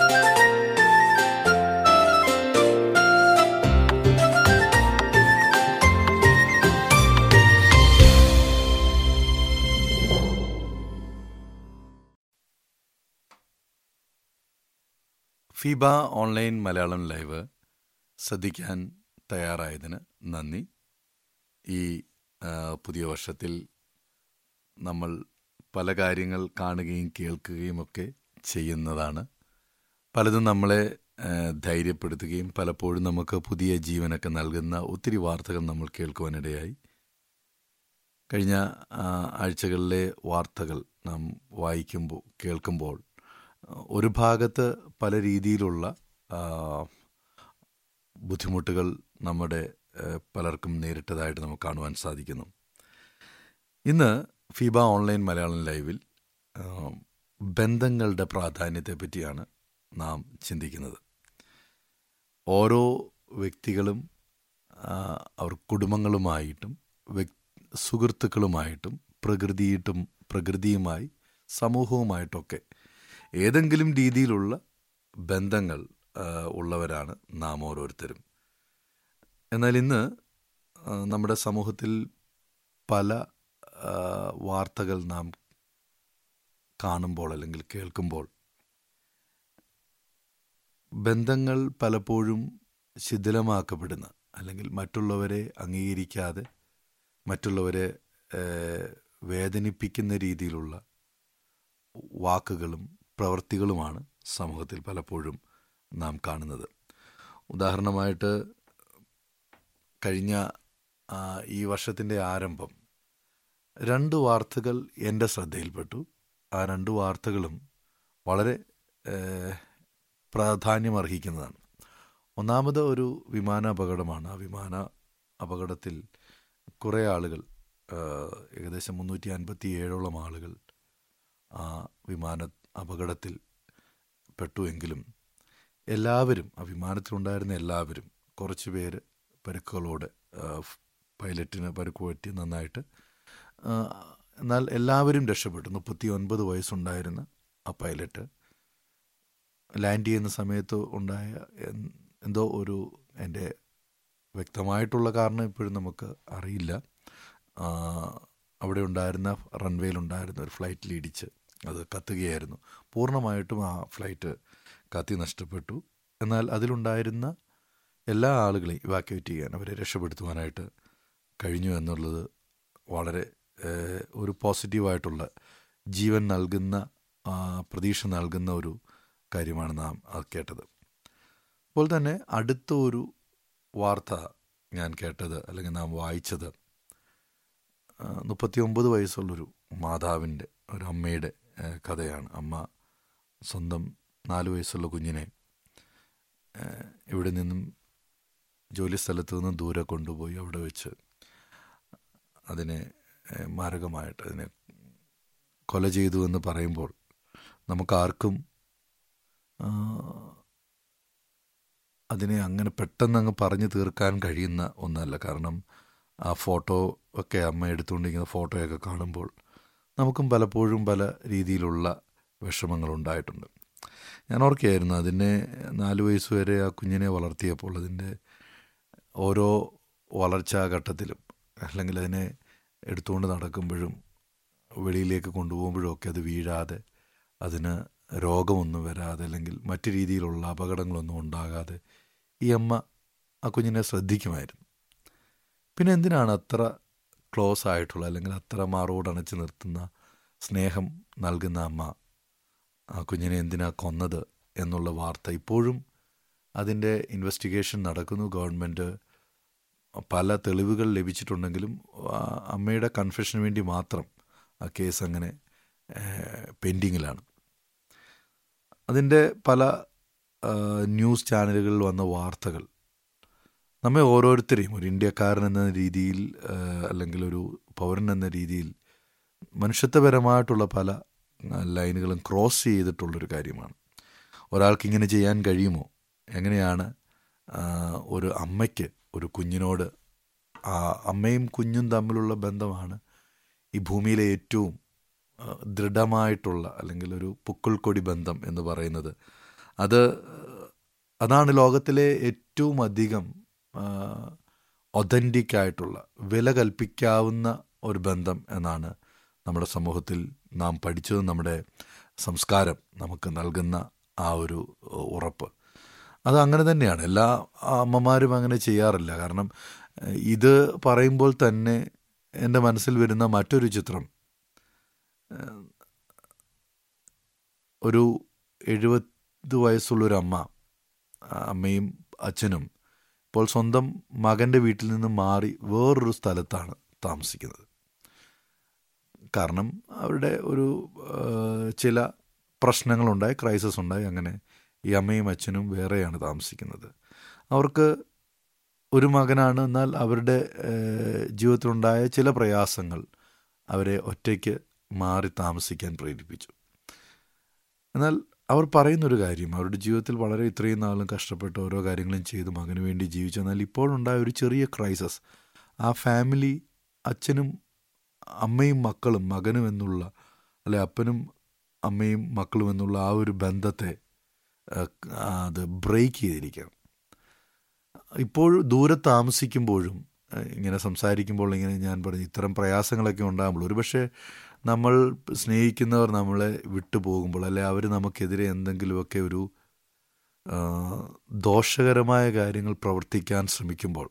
ഫിബ online Malayalam live ശ്രദ്ധിക്കാൻ തയ്യാറായതിന് നന്ദി ഈ ആ, പുതിയ വർഷത്തിൽ നമ്മൾ പല കാര്യങ്ങൾ കാണുകയും കേൾക്കുകയും ഒക്കെ ചെയ്യുന്നതാണ് പലതും നമ്മളെ ആ, ധൈര്യപ്പെടുത്തുകയും പലപ്പോഴും നമുക്ക് പുതിയ ജീവനൊക്കെ നൽകുന്ന ഒത്തിരി വാർത്തകൾ നമ്മൾ കേൾക്കുവാനിടയായി കഴിഞ്ഞ ആ, ആഴ്ചകളിലെ വാർത്തകൾ നാം വായിക്കുമ്പോൾ കേൾക്കുമ്പോൾ ഒരു ഭാഗത്ത് പല രീതിയിലുള്ള ആ, ബുദ്ധിമുട്ടുകൾ നമ്മുടെ ആ, പലർക്കും നേരിട്ടതായിട്ട് നമുക്ക് കാണുവാൻ സാധിക്കുന്നു ഇന്ന് ഫിബ ഓൺലൈൻ മലയാളം ലൈവിൽ ആ, ബന്ധങ്ങളുടെ പ്രാധാന്യത്തെ പറ്റിയാണ് നാം ചിന്തിക്കുന്നത് ഓരോ വ്യക്തികളും ആ, അവർ കുടുംബങ്ങളുമായിട്ടും വ്യക് സുഹൃത്തുക്കളുമായിട്ടും പ്രകൃതിയിട്ടും പ്രകൃതിയുമായി സമൂഹവുമായിട്ടൊക്കെ ഏതെങ്കിലും രീതിയിലുള്ള ബന്ധങ്ങൾ ആ, ഉള്ളവരാണ് നാം ഓരോരുത്തരും എന്നാൽ ഇന്ന് ആ, നമ്മുടെ സമൂഹത്തിൽ പല ആ, വാർത്തകൾ നാം കാണുമ്പോൾ അല്ലെങ്കിൽ കേൾക്കുമ്പോൾ ബന്ധങ്ങൾ പലപ്പോഴും ശിഥിലമാക്കപ്പെടുന്ന അല്ലെങ്കിൽ മറ്റുള്ളവരെ അംഗീകരിക്കാതെ മറ്റുള്ളവരെ ഏഹ്, വേദനിപ്പിക്കുന്ന രീതിയിലുള്ള വാക്കുകളും പ്രവൃത്തികളുമാണ് സമൂഹത്തിൽ പലപ്പോഴും നാം കാണുന്നത് ഉദാഹരണമായിട്ട് കഴിഞ്ഞ ആ, ഈ വർഷത്തിൻ്റെ ആരംഭം രണ്ട് വാർത്തകൾ എൻ്റെ ശ്രദ്ധയിൽപ്പെട്ടു ആ രണ്ട് വാർത്തകളും വളരെ ഏഹ്, പ്രാധാന്യമർഹിക്കുന്നതാണ് ഒന്നാമത് ഒരു വിമാന അപകടമാണ് ആ വിമാന അപകടത്തിൽ കുറേ ആളുകൾ ഏഹ്, ഏകദേശം മുന്നൂറ്റി അൻപത്തി ഏഴോളം ആളുകൾ ആ വിമാന അപകടത്തിൽ പെട്ടുവെങ്കിലും എല്ലാവരും ആ വിമാനത്തിലുണ്ടായിരുന്ന എല്ലാവരും കുറച്ച് പേര് പരുക്കുകളോട് ആ, ഫ്- പൈലറ്റിന് പരുക്ക് പറ്റി നന്നായിട്ട് ആ, എന്നാൽ എല്ലാവരും രക്ഷപ്പെട്ടു മുപ്പത്തി ഒൻപത് വയസ്സുണ്ടായിരുന്ന ആ പൈലറ്റ് ലാൻഡ് ചെയ്യുന്ന സമയത്ത് ഉണ്ടായ എൻ- എന്തോ ഒരു എൻ്റെ വ്യക്തമായിട്ടുള്ള കാരണം ഇപ്പോഴും നമുക്ക് അറിയില്ല ആ, അവിടെ ഉണ്ടായിരുന്ന റൺവേയിലുണ്ടായിരുന്ന ഒരു ഫ്ലൈറ്റിൽ ഇടിച്ച് അത് കത്തുകയായിരുന്നു പൂർണ്ണമായിട്ടും ആ ഫ്ലൈറ്റ് കത്തി നഷ്ടപ്പെട്ടു എന്നാൽ അതിലുണ്ടായിരുന്ന എല്ലാ ആളുകളെയും ഇവാക്യുവേറ്റ് ചെയ്യാൻ അവരെ രക്ഷപ്പെടുത്തുവാനായിട്ട് കഴിഞ്ഞു എന്നുള്ളത് വളരെ ഏഹ്, ഒരു പോസിറ്റീവായിട്ടുള്ള ജീവൻ നൽകുന്ന ആ, പ്രതീക്ഷ നൽകുന്ന ഒരു കാര്യമാണ് നാം അത് കേട്ടത് അപ്പോൾ തന്നെ അടുത്ത ഒരു വാർത്ത ഞാൻ കേട്ടത് അല്ലെങ്കിൽ നാം വായിച്ചത് മുപ്പത്തി ഒമ്പത് വയസ്സുള്ളൊരു മാതാവിൻ്റെ ഒരു അമ്മയുടെ ഏഹ്, കഥയാണ് അമ്മ സ്വന്തം നാല് വയസ്സുള്ള കുഞ്ഞിനെ ഏഹ്, ഇവിടെ നിന്നും ജോലി സ്ഥലത്ത് നിന്നും ദൂരെ കൊണ്ടുപോയി അവിടെ വെച്ച് അതിനെ ഏഹ്, മാരകമായിട്ട് അതിനെ കൊല ചെയ്തു എന്ന് പറയുമ്പോൾ നമുക്കാർക്കും ആ, അതിനെ അങ്ങനെ പെട്ടെന്ന് അങ്ങ് പറഞ്ഞു തീർക്കാൻ കഴിയുന്ന ഒന്നല്ല കാരണം ആ ഫോട്ടോ ഒക്കെ അമ്മ എടുത്തുകൊണ്ടിരിക്കുന്ന ഫോട്ടോയൊക്കെ കാണുമ്പോൾ നമുക്കും പലപ്പോഴും പല രീതിയിലുള്ള വിഷമങ്ങൾ ഉണ്ടായിട്ടുണ്ട് ഞാൻ ഓർക്കുകയായിരുന്നു അതിനെ നാല് വയസ്സ് വരെ ആ കുഞ്ഞിനെ വളർത്തിയപ്പോൾ അതിൻ്റെ ഓരോ വളർച്ചാ ഘട്ടത്തിലും അല്ലെങ്കിൽ അതിനെ എടുത്തുകൊണ്ട് നടക്കുമ്പോഴും വെളിയിലേക്ക് കൊണ്ടുപോകുമ്പോഴും ഒക്കെ അത് വീഴാതെ അതിന് രോഗമൊന്നും വരാതെ അല്ലെങ്കിൽ മറ്റു രീതിയിലുള്ള അപകടങ്ങളൊന്നും ഉണ്ടാകാതെ ഈ അമ്മ ആ കുഞ്ഞിനെ ശ്രദ്ധിക്കുമായിരുന്നു പിന്നെ എന്തിനാണ് അത്ര ക്ലോസ് ആയിട്ടുള്ള അല്ലെങ്കിൽ അത്ര മാറോടണച്ച് നിർത്തുന്ന സ്നേഹം നൽകുന്ന അമ്മ ആ കുഞ്ഞിനെ എന്തിനാ കൊന്നത് എന്നുള്ള വാർത്ത ഇപ്പോഴും അതിൻ്റെ ഇൻവെസ്റ്റിഗേഷൻ നടക്കുന്നു ഗവൺമെൻറ് പല തെളിവുകൾ ലഭിച്ചിട്ടുണ്ടെങ്കിലും ആ അമ്മയുടെ കൺഫെഷന് വേണ്ടി മാത്രം ആ കേസ് അങ്ങനെ പെൻഡിങ്ങിലാണ് അതിൻ്റെ പല ആ, ന്യൂസ് ചാനലുകളിൽ വന്ന വാർത്തകൾ നമ്മെ ഓരോരുത്തരെയും ഒരു ഇന്ത്യക്കാരൻ എന്ന രീതിയിൽ ആ, അല്ലെങ്കിൽ ഒരു പൗരൻ എന്ന രീതിയിൽ മനുഷ്യത്വപരമായിട്ടുള്ള പല ആ, ലൈനുകളും ക്രോസ് ചെയ്തിട്ടുള്ളൊരു കാര്യമാണ് ഒരാൾക്ക് ഇങ്ങനെ ചെയ്യാൻ കഴിയുമോ എങ്ങനെയാണ് ആ, ഒരു അമ്മയ്ക്ക് ഒരു കുഞ്ഞിനോട് ആ അമ്മയും കുഞ്ഞും തമ്മിലുള്ള ബന്ധമാണ് ഈ ഭൂമിയിലെ ഏറ്റവും ആ, ദൃഢമായിട്ടുള്ള അല്ലെങ്കിൽ ഒരു പുക്കിൾക്കൊടി ബന്ധം എന്ന് പറയുന്നത് അത് അതാണ് ലോകത്തിലെ ഏറ്റവും അധികം ഒതൻറ്റിക് ആയിട്ടുള്ള വില കൽപ്പിക്കാവുന്ന ഒരു ബന്ധം എന്നാണ് നമ്മുടെ സമൂഹത്തിൽ നാം പഠിച്ചത് നമ്മുടെ സംസ്കാരം നമുക്ക് നൽകുന്ന ആ ഒരു ഉറപ്പ് അത് അങ്ങനെ തന്നെയാണ് എല്ലാ അമ്മമാരും അങ്ങനെ ചെയ്യാറില്ല കാരണം ഇത് പറയുമ്പോൾ തന്നെ എൻ്റെ മനസ്സിൽ വരുന്ന മറ്റൊരു ചിത്രം ഒരു എഴുപത് വയസ്സുള്ളൊരു അമ്മ അമ്മയും അച്ഛനും ഇപ്പോൾ സ്വന്തം മകൻ്റെ വീട്ടിൽ നിന്ന് മാറി വേറൊരു സ്ഥലത്താണ് താമസിക്കുന്നത് കാരണം അവരുടെ ഒരു ചില പ്രശ്നങ്ങളുണ്ടായി ക്രൈസിസ് ഉണ്ടായി അങ്ങനെ ഈ അമ്മയും അച്ഛനും വേറെയാണ് താമസിക്കുന്നത് അവർക്ക് ഒരു മകനാണ് എന്നാൽ അവരുടെ ജീവിതത്തിലുണ്ടായ ചില പ്രയാസങ്ങൾ അവരെ ഒറ്റയ്ക്ക് മാറി താമസിക്കാൻ പ്രേരിപ്പിച്ചു എന്നാൽ അവർ പറയുന്നൊരു കാര്യം അവരുടെ ജീവിതത്തിൽ വളരെ ഇത്രയും നാളും കഷ്ടപ്പെട്ട് ഓരോ കാര്യങ്ങളും ചെയ്ത് മകന് വേണ്ടി ജീവിച്ചു എന്നാൽ ഇപ്പോഴുണ്ടായ ഒരു ചെറിയ ക്രൈസിസ് ആ ഫാമിലി അച്ഛനും അമ്മയും മക്കളും മകനും എന്നുള്ള അല്ലെ അപ്പനും അമ്മയും മക്കളും എന്നുള്ള ആ ഒരു ബന്ധത്തെ അത് ബ്രേക്ക് ചെയ്തിരിക്കുകയാണ് ഇപ്പോൾ ദൂരെ താമസിക്കുമ്പോഴും ഇങ്ങനെ സംസാരിക്കുമ്പോൾ ഇങ്ങനെ ഞാൻ പറഞ്ഞു ഇത്തരം പ്രയാസങ്ങളൊക്കെ ഉണ്ടാകുമ്പോൾ ഒരുപക്ഷെ നമ്മൾ സ്നേഹിക്കുന്നവർ നമ്മളെ വിട്ടു പോകുമ്പോൾ അല്ലെ അവർ നമുക്കെതിരെ എന്തെങ്കിലുമൊക്കെ ഒരു ദോഷകരമായ കാര്യങ്ങൾ പ്രവർത്തിക്കാൻ ശ്രമിക്കുമ്പോൾ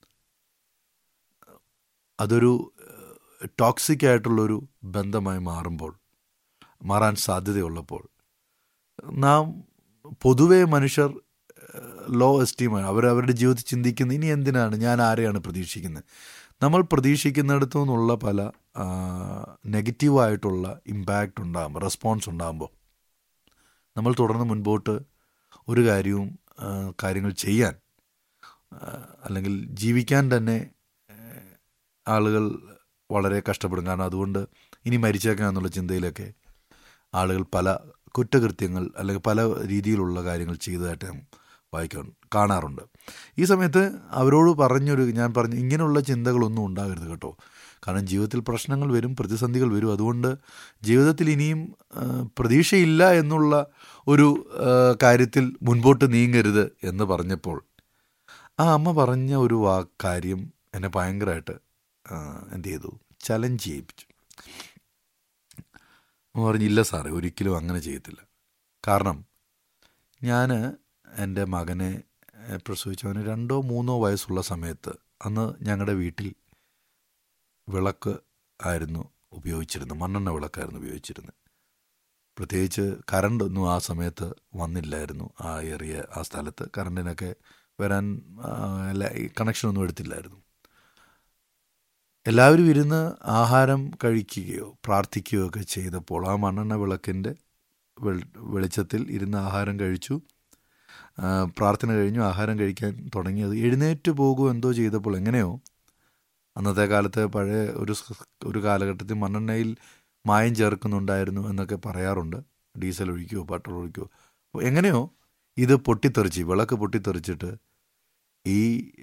അതൊരു ടോക്സിക് ആയിട്ടുള്ളൊരു ബന്ധമായി മാറുമ്പോൾ മാറാൻ സാധ്യതയുള്ളപ്പോൾ നാം പൊതുവേ മനുഷ്യർ ലോ എസ്റ്റീമാണ് അവർ അവരുടെ ജീവിതത്തിൽ ചിന്തിക്കുന്ന ഇനി എന്തിനാണ് ഞാൻ ആരെയാണ് പ്രതീക്ഷിക്കുന്നത് നമ്മൾ പ്രതീക്ഷിക്കുന്നിടത്തു നിന്നുള്ള പല നെഗറ്റീവായിട്ടുള്ള ഇമ്പാക്റ്റ് ഉണ്ടാകുമ്പോൾ റെസ്പോൺസ് ഉണ്ടാകുമ്പോൾ നമ്മൾ തുടർന്ന് മുൻപോട്ട് ഒരു കാര്യവും കാര്യങ്ങൾ ചെയ്യാൻ അല്ലെങ്കിൽ ജീവിക്കാൻ തന്നെ ആളുകൾ വളരെ കഷ്ടപ്പെടും കാരണം അതുകൊണ്ട് ഇനി മരിച്ചേക്കാം എന്നുള്ള ചിന്തയിലൊക്കെ ആളുകൾ പല കുറ്റകൃത്യങ്ങൾ അല്ലെങ്കിൽ പല രീതിയിലുള്ള കാര്യങ്ങൾ ചെയ്തതായിട്ട് വായിക്കാൻ കാണാറുണ്ട് ഈ സമയത്ത് അവരോട് പറഞ്ഞൊരു ഞാൻ പറഞ്ഞു ഇങ്ങനെയുള്ള ചിന്തകളൊന്നും ഉണ്ടാകരുത് കേട്ടോ കാരണം ജീവിതത്തിൽ പ്രശ്നങ്ങൾ വരും പ്രതിസന്ധികൾ വരും അതുകൊണ്ട് ജീവിതത്തിൽ ഇനിയും പ്രതീക്ഷയില്ല എന്നുള്ള ഒരു കാര്യത്തിൽ മുൻപോട്ട് നീങ്ങരുത് എന്ന് പറഞ്ഞപ്പോൾ ആ അമ്മ പറഞ്ഞ ഒരു വാ കാര്യം എന്നെ ഭയങ്കരമായിട്ട് എന്ത് ചെയ്തു ചലഞ്ച് ചെയ്യിപ്പിച്ചു പറഞ്ഞില്ല സാറേ ഒരിക്കലും അങ്ങനെ ചെയ്യത്തില്ല കാരണം ഞാൻ എൻ്റെ മകനെ പ്രസവിച്ചവന് രണ്ടോ മൂന്നോ വയസ്സുള്ള സമയത്ത് അന്ന് ഞങ്ങളുടെ വീട്ടിൽ വിളക്ക് ആയിരുന്നു ഉപയോഗിച്ചിരുന്നത് മണ്ണെണ്ണ വിളക്കായിരുന്നു ഉപയോഗിച്ചിരുന്നത് പ്രത്യേകിച്ച് കറണ്ടൊന്നും ആ സമയത്ത് വന്നില്ലായിരുന്നു ആ ഏറിയ ആ സ്ഥലത്ത് കറണ്ടിനൊക്കെ വരാൻ എല്ലാ കണക്ഷനൊന്നും എടുത്തില്ലായിരുന്നു എല്ലാവരും ഇരുന്ന് ആഹാരം കഴിക്കുകയോ പ്രാർത്ഥിക്കുകയോ ഒക്കെ ചെയ്തപ്പോൾ ആ മണ്ണെണ്ണ വിളക്കിൻ്റെ വെളിച്ചത്തിൽ ഇരുന്ന് ആഹാരം കഴിച്ചു പ്രാർത്ഥന കഴിഞ്ഞു ആഹാരം കഴിക്കാൻ തുടങ്ങിയത് എഴുന്നേറ്റ് പോകുമോ എന്തോ ചെയ്തപ്പോൾ എങ്ങനെയോ അന്നത്തെ കാലത്ത് പഴയ ഒരു ഒരു കാലഘട്ടത്തിൽ മണ്ണെണ്ണയിൽ മായം ചേർക്കുന്നുണ്ടായിരുന്നു എന്നൊക്കെ പറയാറുണ്ട് ഡീസൽ ഒഴിക്കുമോ പെട്രോൾ ഒഴിക്കുമോ അപ്പോൾ എങ്ങനെയോ ഇത് പൊട്ടിത്തെറിച്ച് വിളക്ക് പൊട്ടിത്തെറിച്ചിട്ട് ഈ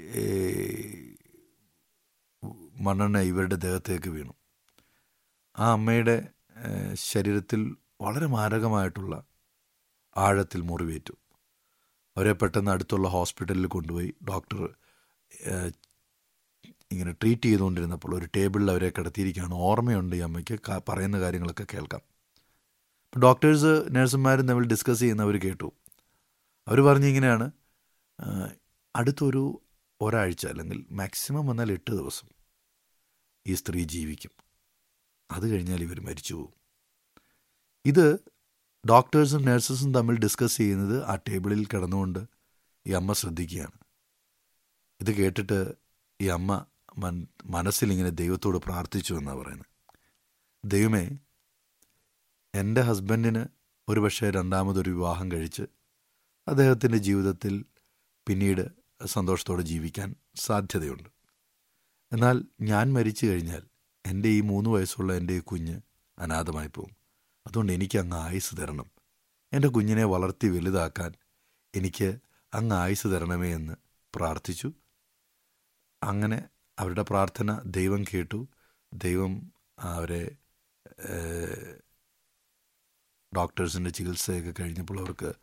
മണ്ണെണ്ണ ഇവരുടെ ദേഹത്തേക്ക് വീണു ആ അമ്മയുടെ ശരീരത്തിൽ വളരെ മാരകമായിട്ടുള്ള ആഴത്തിൽ മുറിവേറ്റു അവരെ പെട്ടെന്ന് അടുത്തുള്ള ഹോസ്പിറ്റലിൽ കൊണ്ടുപോയി ഡോക്ടർ ഇങ്ങനെ ട്രീറ്റ് ചെയ്തുകൊണ്ടിരുന്നപ്പോൾ ഒരു ടേബിളിൽ അവരെ കിടത്തിയിരിക്കുകയാണ് ഓർമ്മയുണ്ട് ഈ അമ്മയ്ക്ക് പറയുന്ന കാര്യങ്ങളൊക്കെ കേൾക്കാം ഡോക്ടേഴ്സ് നഴ്സുമാരും തമ്മിൽ ഡിസ്കസ് ചെയ്യുന്നവർ കേട്ടു അവർ പറഞ്ഞിങ്ങനെയാണ് അടുത്തൊരു ഒരാഴ്ച അല്ലെങ്കിൽ മാക്സിമം വന്നാൽ എട്ട് ദിവസം ഈ സ്ത്രീ ജീവിക്കും അത് കഴിഞ്ഞാൽ ഇവർ മരിച്ചു പോകും ഇത് ഡോക്ടേഴ്സും നഴ്സസും തമ്മിൽ ഡിസ്കസ് ചെയ്യുന്നത് ആ ടേബിളിൽ കിടന്നുകൊണ്ട് ഈ അമ്മ ശ്രദ്ധിക്കുകയാണ് ഇത് കേട്ടിട്ട് ഈ അമ്മ മൻ മനസ്സിലിങ്ങനെ ദൈവത്തോട് പ്രാർത്ഥിച്ചു എന്നാണ് പറയുന്നത് ദൈവമേ എൻ്റെ ഹസ്ബൻഡിന് ഒരുപക്ഷെ രണ്ടാമതൊരു വിവാഹം കഴിച്ച് അദ്ദേഹത്തിൻ്റെ ജീവിതത്തിൽ പിന്നീട് സന്തോഷത്തോടെ ജീവിക്കാൻ സാധ്യതയുണ്ട് എന്നാൽ ഞാൻ മരിച്ചു കഴിഞ്ഞാൽ എൻ്റെ ഈ മൂന്ന് വയസ്സുള്ള എൻ്റെ ഈ കുഞ്ഞ് അനാഥമായി പോകും അതുകൊണ്ട് എനിക്ക് അങ്ങ് ആയുസ് തരണം എൻ്റെ കുഞ്ഞിനെ വളർത്തി വലുതാക്കാൻ എനിക്ക് അങ്ങ് ആയുസ് തരണമേ എന്ന് പ്രാർത്ഥിച്ചു അങ്ങനെ അവരുടെ പ്രാർത്ഥന ദൈവം കേട്ടു ദൈവം അവരെ ഡോക്ടേഴ്സിൻ്റെ ചികിത്സയൊക്കെ കഴിഞ്ഞപ്പോൾ അവർക്ക്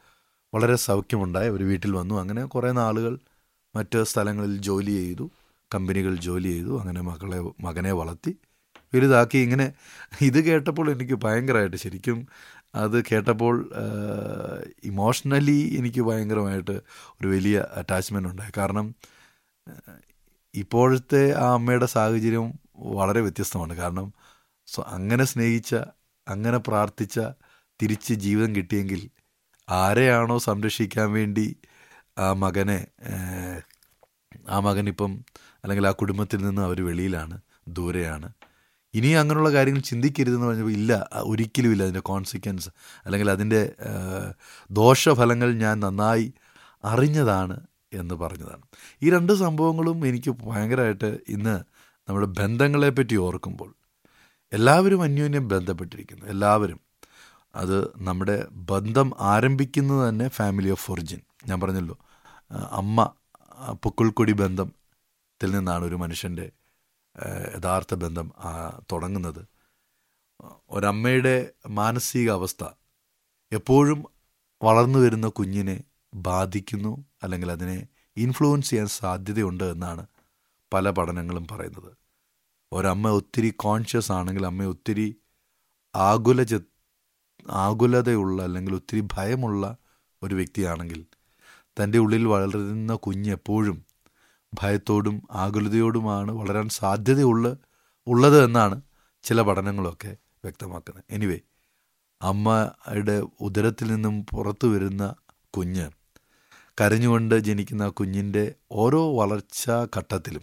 വളരെ സൗഖ്യമുണ്ടായി ഒരു വീട്ടിൽ വന്നു അങ്ങനെ കുറേ നാളുകൾ മറ്റ് സ്ഥലങ്ങളിൽ ജോലി ചെയ്തു കമ്പനികൾ ജോലി ചെയ്തു അങ്ങനെ മക്കളെ മകനെ വളർത്തി വലുതാക്കി ഇങ്ങനെ ഇത് കേട്ടപ്പോൾ എനിക്ക് ഭയങ്കരമായിട്ട് ശരിക്കും അത് കേട്ടപ്പോൾ ഇമോഷണലി എനിക്ക് ഭയങ്കരമായിട്ട് ഒരു വലിയ അറ്റാച്ച്മെൻ്റ് ഉണ്ടായി കാരണം ഇപ്പോഴത്തെ ആ അമ്മയുടെ സാഹചര്യം വളരെ വ്യത്യസ്തമാണ് കാരണം അങ്ങനെ സ്നേഹിച്ച അങ്ങനെ പ്രാർത്ഥിച്ച തിരിച്ച് ജീവിതം കിട്ടിയെങ്കിൽ ആരെയാണോ സംരക്ഷിക്കാൻ വേണ്ടി ആ മകനെ ആ മകനിപ്പം അല്ലെങ്കിൽ ആ കുടുംബത്തിൽ നിന്ന് അവർ വെളിയിലാണ് ദൂരെയാണ് ഇനി അങ്ങനെയുള്ള കാര്യങ്ങൾ ചിന്തിക്കരുതെന്ന് പറഞ്ഞപ്പോൾ ഇല്ല ഒരിക്കലും ഇല്ല അതിൻ്റെ കോൺസിക്വൻസ് അല്ലെങ്കിൽ അതിൻ്റെ ദോഷഫലങ്ങൾ ഞാൻ നന്നായി അറിഞ്ഞതാണ് എന്ന് പറഞ്ഞതാണ് ഈ രണ്ട് സംഭവങ്ങളും എനിക്ക് ഭയങ്കരമായിട്ട് ഇന്ന് നമ്മുടെ ബന്ധങ്ങളെ പറ്റി ഓർക്കുമ്പോൾ എല്ലാവരും അന്യോന്യം ബന്ധപ്പെട്ടിരിക്കുന്നു എല്ലാവരും അത് നമ്മുടെ ബന്ധം ആരംഭിക്കുന്നത് തന്നെ ഫാമിലി ഓഫ് ഒറിജിൻ ഞാൻ പറഞ്ഞല്ലോ അമ്മ പുക്കിൾക്കൊടി ബന്ധത്തിൽ നിന്നാണ് ഒരു മനുഷ്യൻ്റെ യഥാർത്ഥ ബന്ധം തുടങ്ങുന്നത് ഒരമ്മയുടെ മാനസിക അവസ്ഥ എപ്പോഴും വളർന്നു വരുന്ന കുഞ്ഞിനെ ബാധിക്കുന്നു അല്ലെങ്കിൽ അതിനെ ഇൻഫ്ലുവൻസ് ചെയ്യാൻ സാധ്യതയുണ്ട് എന്നാണ് പല പഠനങ്ങളും പറയുന്നത് ഒരമ്മ ഒത്തിരി കോൺഷ്യസ് ആണെങ്കിൽ അമ്മ ഒത്തിരി ആകുല ആകുലതയുള്ള അല്ലെങ്കിൽ ഒത്തിരി ഭയമുള്ള ഒരു വ്യക്തിയാണെങ്കിൽ തൻ്റെ ഉള്ളിൽ വളരുന്ന കുഞ്ഞ് എപ്പോഴും ഭയത്തോടും ആകുലതയോടുമാണ് വളരാൻ സാധ്യതയുള്ള ഉള്ളത് എന്നാണ് ചില പഠനങ്ങളൊക്കെ വ്യക്തമാക്കുന്നത് എനിവേ അമ്മയുടെ ഉദരത്തിൽ നിന്നും പുറത്തു വരുന്ന കുഞ്ഞ് കരഞ്ഞുകൊണ്ട് ജനിക്കുന്ന കുഞ്ഞിൻ്റെ ഓരോ വളർച്ചാ ഘട്ടത്തിലും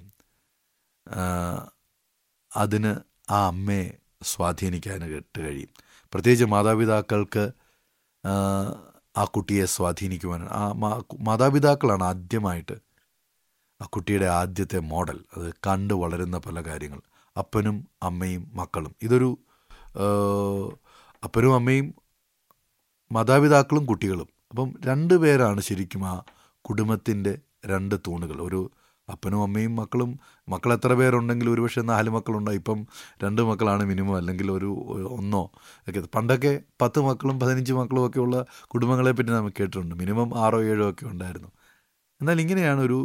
അതിന് ആ അമ്മയെ സ്വാധീനിക്കാനായിട്ട് കഴിയും പ്രത്യേകിച്ച് മാതാപിതാക്കൾക്ക് ആ കുട്ടിയെ സ്വാധീനിക്കുവാൻ ആ മാതാപിതാക്കളാണ് ആദ്യമായിട്ട് ആ കുട്ടിയുടെ ആദ്യത്തെ മോഡൽ അത് കണ്ട് വളരുന്ന പല കാര്യങ്ങൾ അപ്പനും അമ്മയും മക്കളും ഇതൊരു അപ്പനും അമ്മയും മാതാപിതാക്കളും കുട്ടികളും അപ്പം രണ്ട് പേരാണ് ശരിക്കും ആ കുടുംബത്തിൻ്റെ രണ്ട് തൂണുകൾ ഒരു അപ്പനും അമ്മയും മക്കളും മക്കൾ എത്ര പേരുണ്ടെങ്കിൽ ഒരുപക്ഷെ നാല് മക്കളുണ്ടാവും ഇപ്പം രണ്ട് മക്കളാണ് മിനിമം അല്ലെങ്കിൽ ഒരു ഒന്നോ ഒക്കെ പണ്ടൊക്കെ പത്ത് മക്കളും പതിനഞ്ച് മക്കളും ഒക്കെ ഉള്ള കുടുംബങ്ങളെ പറ്റി നമുക്ക് കേട്ടിട്ടുണ്ട് മിനിമം ആറോ ഏഴോ ഒക്കെ ഉണ്ടായിരുന്നു എന്നാൽ ഇങ്ങനെയാണ് ഒരു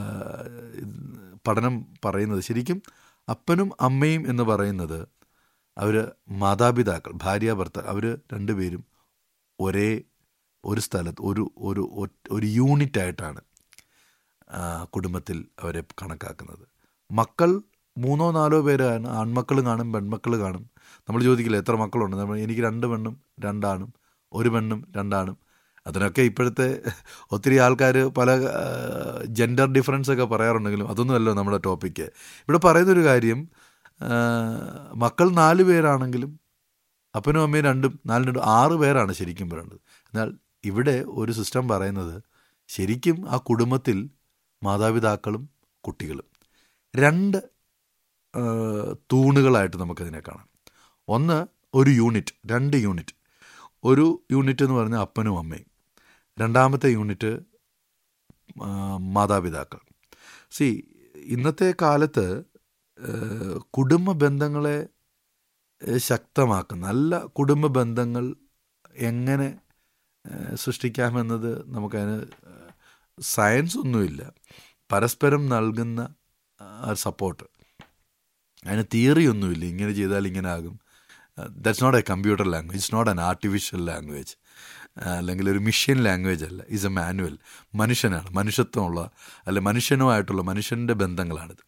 പഠനം പറയുന്നത് ശരിക്കും അപ്പനും അമ്മയും എന്ന് പറയുന്നത് അവർ മാതാപിതാക്കൾ ഭാര്യ ഭർത്താവ് അവർ രണ്ടുപേരും ഒരേ ഒരു സ്ഥലത്ത് ഒരു ഒരു ഒരു യൂണിറ്റ് ആയിട്ടാണ് കുടുംബത്തിൽ അവരെ കണക്കാക്കുന്നത് മക്കൾ മൂന്നോ നാലോ പേരാണ് ആൺമക്കൾ കാണും പെൺമക്കൾ കാണും നമ്മൾ ചോദിക്കില്ല എത്ര മക്കളുണ്ട് നമ്മൾ എനിക്ക് രണ്ട് പെണ്ണും രണ്ടാണും ഒരു പെണ്ണും രണ്ടാണും അതിനൊക്കെ ഇപ്പോഴത്തെ ഒത്തിരി ആൾക്കാർ പല ജെൻഡർ ഡിഫറൻസ് ഒക്കെ പറയാറുണ്ടെങ്കിലും അതൊന്നുമല്ലോ നമ്മുടെ ടോപ്പിക്ക് ഇവിടെ പറയുന്നൊരു കാര്യം മക്കൾ നാല് പേരാണെങ്കിലും അപ്പനും അമ്മയും രണ്ടും നാലും രണ്ടും ആറ് പേരാണ് ശരിക്കും പറയേണ്ടത് എന്നാൽ ഇവിടെ ഒരു സിസ്റ്റം പറയുന്നത് ശരിക്കും ആ കുടുംബത്തിൽ മാതാപിതാക്കളും കുട്ടികളും രണ്ട് തൂണുകളായിട്ട് നമുക്കതിനെ കാണാം ഒന്ന് ഒരു യൂണിറ്റ് രണ്ട് യൂണിറ്റ് ഒരു യൂണിറ്റ് എന്ന് പറഞ്ഞാൽ അപ്പനും അമ്മയും രണ്ടാമത്തെ യൂണിറ്റ് മാതാപിതാക്കൾ സി ഇന്നത്തെ കാലത്ത് കുടുംബ ബന്ധങ്ങളെ ശക്തമാക്കുന്ന നല്ല കുടുംബ ബന്ധങ്ങൾ എങ്ങനെ സൃഷ്ടിക്കാമെന്നത് നമുക്കതിന് സയൻസ് ഒന്നുമില്ല പരസ്പരം നൽകുന്ന സപ്പോർട്ട് അതിന് തിയറി ഒന്നുമില്ല ഇങ്ങനെ ചെയ്താൽ ഇങ്ങനെ ആകും that's not a computer language it's not an artificial language അല്ലെങ്കിൽ ഒരു മിഷ്യൻ ലാംഗ്വേജ് അല്ല ഈസ് എ മാനുവൽ മനുഷ്യനാണ് മനുഷ്യത്വമുള്ള അല്ലെ മനുഷ്യനുമായിട്ടുള്ള മനുഷ്യൻ്റെ ബന്ധങ്ങളാണിത്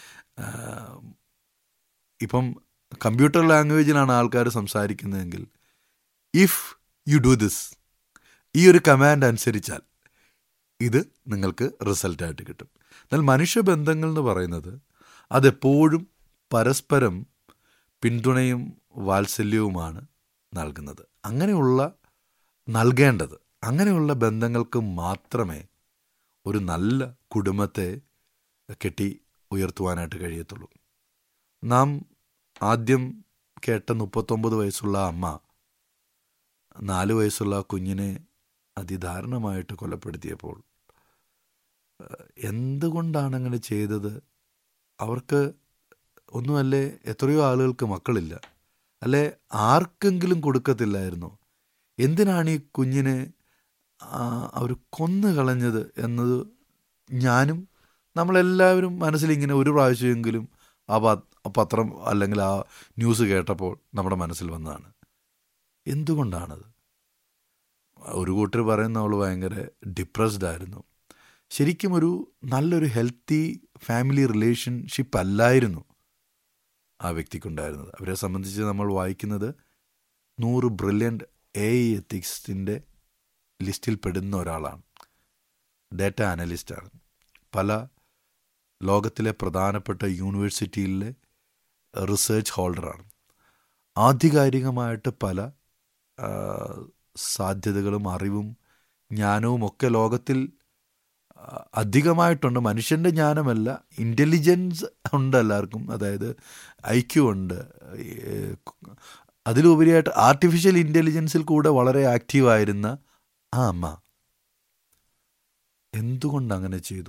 ഇപ്പം കമ്പ്യൂട്ടർ ലാംഗ്വേജിലാണ് ആൾക്കാർ സംസാരിക്കുന്നതെങ്കിൽ ഇഫ് യു ഡു ദിസ് ഈ ഒരു കമാൻഡ് അനുസരിച്ചാൽ ഇത് നിങ്ങൾക്ക് റിസൾട്ടായിട്ട് കിട്ടും എന്നാൽ മനുഷ്യബന്ധങ്ങൾ എന്ന് പറയുന്നത് അതെപ്പോഴും പരസ്പരം പിന്തുണയും വാത്സല്യവുമാണ് നൽകുന്നത് അങ്ങനെയുള്ള നൽകേണ്ടത് അങ്ങനെയുള്ള ബന്ധങ്ങൾക്ക് മാത്രമേ ഒരു നല്ല കുടുംബത്തെ കെട്ടി ഉയർത്തുവാനായിട്ട് കഴിയത്തുള്ളൂ നാം ആദ്യം കേട്ട മുപ്പത്തൊമ്പത് വയസ്സുള്ള അമ്മ നാല് വയസ്സുള്ള കുഞ്ഞിനെ അതിദാരുണമായിട്ട് കൊലപ്പെടുത്തിയപ്പോൾ എന്തുകൊണ്ടാണ് അങ്ങനെ ചെയ്തത് അവർക്ക് ഒന്നുമല്ലേ എത്രയോ ആളുകൾക്ക് മക്കളില്ല അല്ലെ ആർക്കെങ്കിലും കൊടുക്കത്തില്ലായിരുന്നു എന്തിനാണ് ഈ കുഞ്ഞിനെ അവർ കൊന്നു കളഞ്ഞത് എന്നത് ഞാനും നമ്മളെല്ലാവരും മനസ്സിലിങ്ങനെ ഒരു പ്രാവശ്യമെങ്കിലും ആ പ- പത്രം അല്ലെങ്കിൽ ആ ന്യൂസ് കേട്ടപ്പോൾ നമ്മുടെ മനസ്സിൽ വന്നതാണ് എന്തുകൊണ്ടാണത് ഒരു കൂട്ടർ പറയുന്ന അവൾ ഭയങ്കര ഡിപ്രസ്ഡ് ആയിരുന്നു ശരിക്കും ഒരു നല്ലൊരു ഹെൽത്തി ഫാമിലി റിലേഷൻഷിപ്പ് അല്ലായിരുന്നു ആ വ്യക്തിക്കുണ്ടായിരുന്നത് അവരെ സംബന്ധിച്ച് നമ്മൾ വായിക്കുന്നത് നൂറ് ബ്രില്യൻ്റ് എ ഐ എത്തിക്സിൻ്റെ ലിസ്റ്റിൽ പെടുന്ന ഒരാളാണ് ഡേറ്റ അനലിസ്റ്റാണ് പല ലോകത്തിലെ പ്രധാനപ്പെട്ട യൂണിവേഴ്സിറ്റിയിലെ റിസർച്ച് ഹോൾഡറാണ് ആധികാരികമായിട്ട് പല ആ, സാധ്യതകളും അറിവും ജ്ഞാനവും ഒക്കെ ലോകത്തിൽ ആ, അധികമായിട്ടുണ്ട് മനുഷ്യൻ്റെ ജ്ഞാനമല്ല ഇൻ്റലിജൻസ് ഉണ്ട് എല്ലാവർക്കും അതായത് ഐ ക്യു ഉണ്ട് ഏ, അതിലുപരിയായിട്ട് ആർട്ടിഫിഷ്യൽ ഇൻ്റലിജൻസിൽ കൂടെ വളരെ ആക്റ്റീവായിരുന്ന ആ അമ്മ എന്തുകൊണ്ട് അങ്ങനെ ചെയ്തു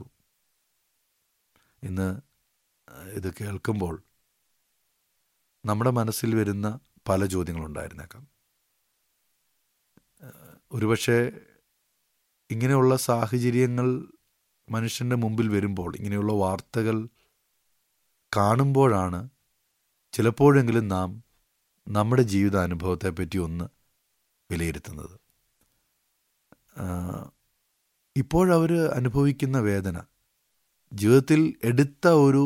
ഇന്ന് ഇത് കേൾക്കുമ്പോൾ നമ്മുടെ മനസ്സിൽ വരുന്ന പല ചോദ്യങ്ങളുണ്ടായിരുന്നേക്കാം ഏഹ് ഒരുപക്ഷെ ഇങ്ങനെയുള്ള സാഹചര്യങ്ങൾ മനുഷ്യൻ്റെ മുമ്പിൽ വരുമ്പോൾ ഇങ്ങനെയുള്ള വാർത്തകൾ കാണുമ്പോഴാണ് ചിലപ്പോഴെങ്കിലും നാം നമ്മുടെ ജീവിതാനുഭവത്തെപ്പറ്റി ഒന്ന് വിലയിരുത്തുന്നത് ആഹ് ഇപ്പോഴവർ അനുഭവിക്കുന്ന വേദന ജീവിതത്തിൽ എടുത്ത ഒരു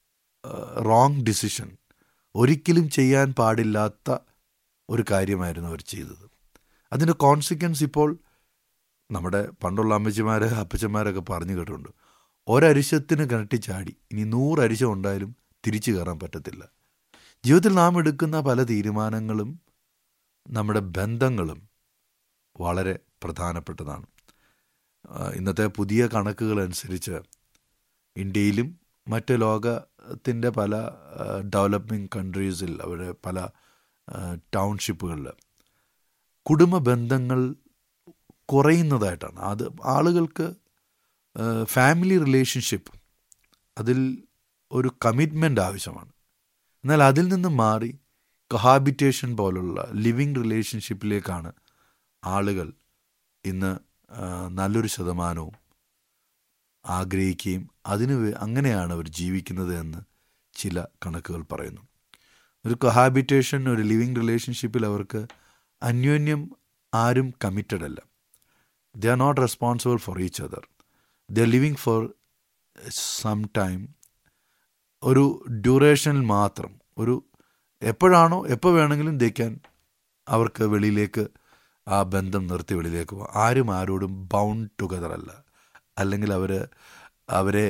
റോങ് ഡിസിഷൻ ഒരിക്കലും ചെയ്യാൻ പാടില്ലാത്ത ഒരു കാര്യമായിരുന്നു അവർ ചെയ്തത് അതിൻ്റെ കോൺസിക്വൻസ് ഇപ്പോൾ നമ്മുടെ പണ്ടുള്ള അമ്മച്ചിമാർ അപ്പച്ചന്മാരൊക്കെ പറഞ്ഞു കേട്ടിട്ടുണ്ട് ഒരരിശത്തിന് കിണറ്റി ചാടി ഇനി നൂറ് അരിശം ഉണ്ടായാലും തിരിച്ചു കയറാൻ പറ്റത്തില്ല ജീവിതത്തിൽ നാം എടുക്കുന്ന പല തീരുമാനങ്ങളും നമ്മുടെ ബന്ധങ്ങളും വളരെ പ്രധാനപ്പെട്ടതാണ് ആ, ഇന്നത്തെ പുതിയ കണക്കുകൾ അനുസരിച്ച് ഇന്ത്യയിലും മറ്റ് ലോകത്തിൻ്റെ പല ഡെവലപ്പിംഗ് കൺട്രീസിൽ അവരുടെ പല ടൗൺഷിപ്പുകളിൽ കുടുംബ ബന്ധങ്ങൾ കുറയുന്നതായിട്ടാണ് അത് ആളുകൾക്ക് ഫാമിലി റിലേഷൻഷിപ്പ് അതിൽ ഒരു കമ്മിറ്റ്മെൻ്റ് ആവശ്യമാണ് എന്നാൽ അതിൽ നിന്ന് മാറി കൊഹാബിറ്റേഷൻ പോലുള്ള ലിവിങ് റിലേഷൻഷിപ്പിലേക്കാണ് ആളുകൾ ഇന്ന് ആ, നല്ലൊരു ശതമാനവും ആഗ്രഹിക്കുകയും അതിന് വേ- അങ്ങനെയാണ് അവർ ജീവിക്കുന്നത് എന്ന് ചില കണക്കുകൾ പറയുന്നു ഒരു കൊഹാബിറ്റേഷൻ ഒരു ലിവിങ് റിലേഷൻഷിപ്പിൽ അവർക്ക് അന്യോന്യം ആരും കമ്മിറ്റഡ് അല്ല they are not responsible for each other the living for some time ഒരു ഡ്യൂറേഷനിൽ മാത്രം ഒരു എപ്പോഴാണോ എപ്പോൾ വേണമെങ്കിലും ദയ്ക്കാൻ അവർക്ക് വെളിയിലേക്ക് ആ ബന്ധം നിർത്തി വെളിയിലേക്ക് പോകാം ആരും ആരോടും ബൗണ്ട് ടുഗദർ അല്ല അല്ലെങ്കിൽ അവർ അവരെ